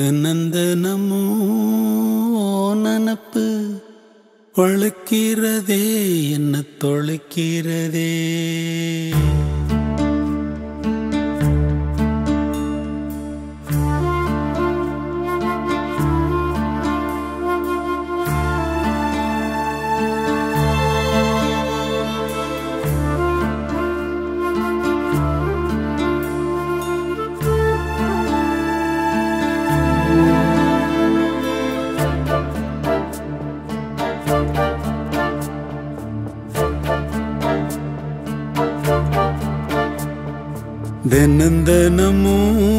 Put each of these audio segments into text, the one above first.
தினந்தனமோ நனப்பு வழுக்கிறதே என்ன தொலைக்கிறதே தினந்தனமோ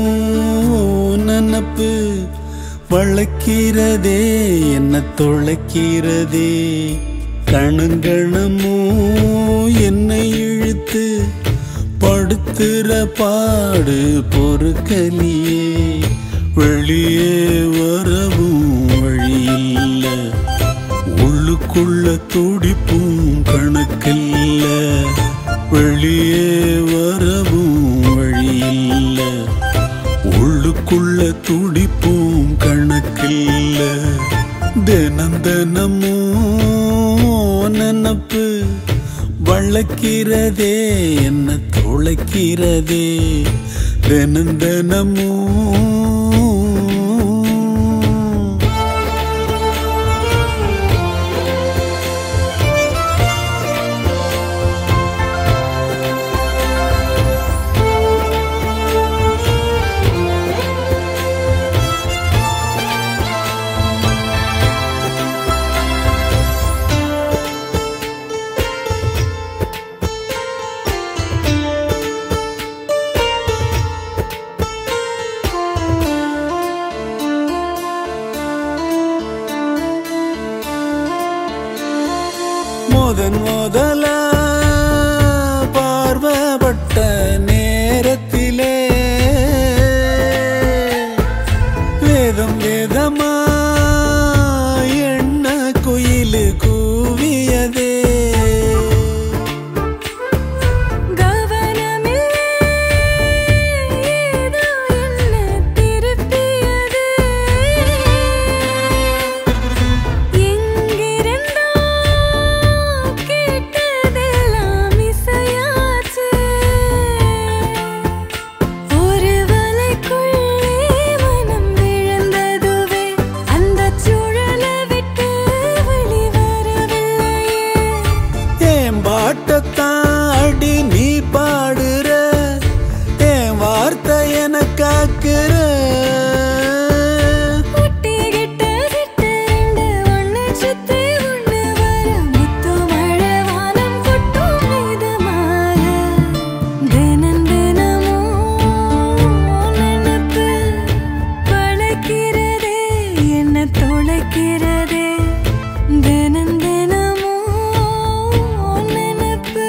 நனப்பு வளர்க்கிறதே என்ன தொலைக்கிறதே கணங்கணமோ என்னை இழுத்து படுத்துற பாடு பொறுக்கலியே வெளியே வரவும் வழியில்ல உள்ளுக்குள்ள துடிப்பும் கணக்கில்ல வெளியே வரவும் வழியில்ல உள்ளுக்குள்ள துடிப்பும் கணக்கில்ல தினம் தினமோ நினப்பு வளர்க்கிறதே என்ன துளைக்கிறதே தினம் தினமோ முதன் முதல பார்வப்பட்ட நேரத்திலே வேதம் வேதமா எண்ண குயில் கூவியதே கவனமில்லை ஏதோ என்ன திருப்பியது எங்கிருந்தோ கேட்டதெல்லாம் இசையாச்சு ஒரு வலைக்குள்ளே மனம் விழுந்ததுவே அந்தச் சுழலை விட்டு வெளிவரவில்லையே ஏன் பாட்டத்தான் அடி நீ பாடுற ஏன் வார்த்தை என காக்குற முட்டிக்கிட்ட சிட்டு ரெண்டு ஒண்ணு சுத்தி ஒண்ணு வர முத்து மழை வானம் கொட்டும் மிதமாக தினம் தினமும் நினைப்பு வளர்க்கிறதே என்ன தொலைக்கிறதே தினம் தினமும் நினைப்பு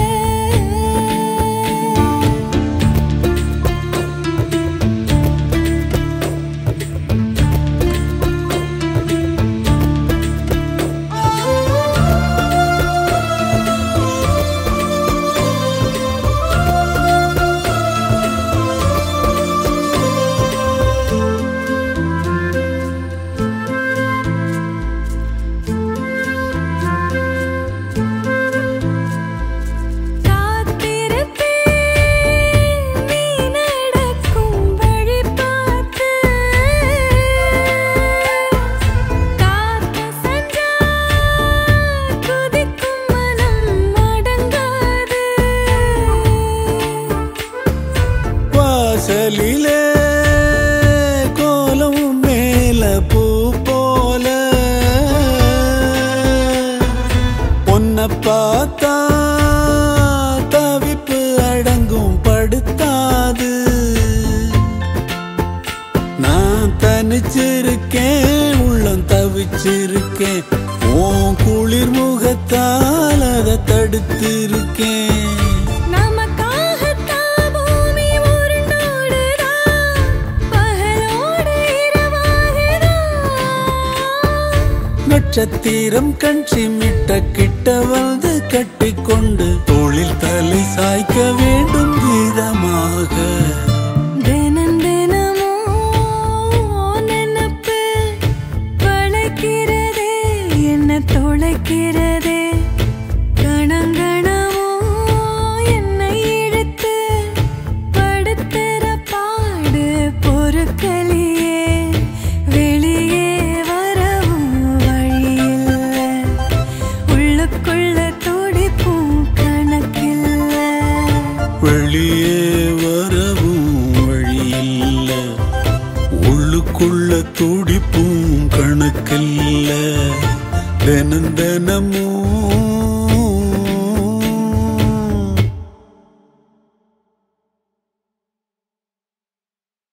காத்திருப்பேன் நீ நடக்கும் வழி பார்த்து காத்து சென்றா குதிக்கும் மனம் அடங்காது வாசலிலே கோலம் மேல பூ போல உன்னை பார்த்தா தவிப்பு அடங்கும் படுத்தாது நான் தனிச்சிருக்கேன் உள்ளம் தவிச்சிருக்கேன் உன் குளிர் முகத்தால் அதை தடுத்திருக்கேன் நமக்காகத்தான் பூமி உருண்டோடுதா பகலோடு இரவாகுதா நட்சத்திரம் கண் சிமிட்ட கிட்ட வந்து கட்டிக்கொண்டு தோளில் தலை சாய்க்க வேண்டும் கீதமாக தினம் தினமும் உள்ளுக்குள்ள துடிப்பும் கணக்கில்ல வெளியே வரவும் வழியில்ல உள்ளுக்குள்ள துடிப்பும் கணக்கில்ல தினம் தினமும்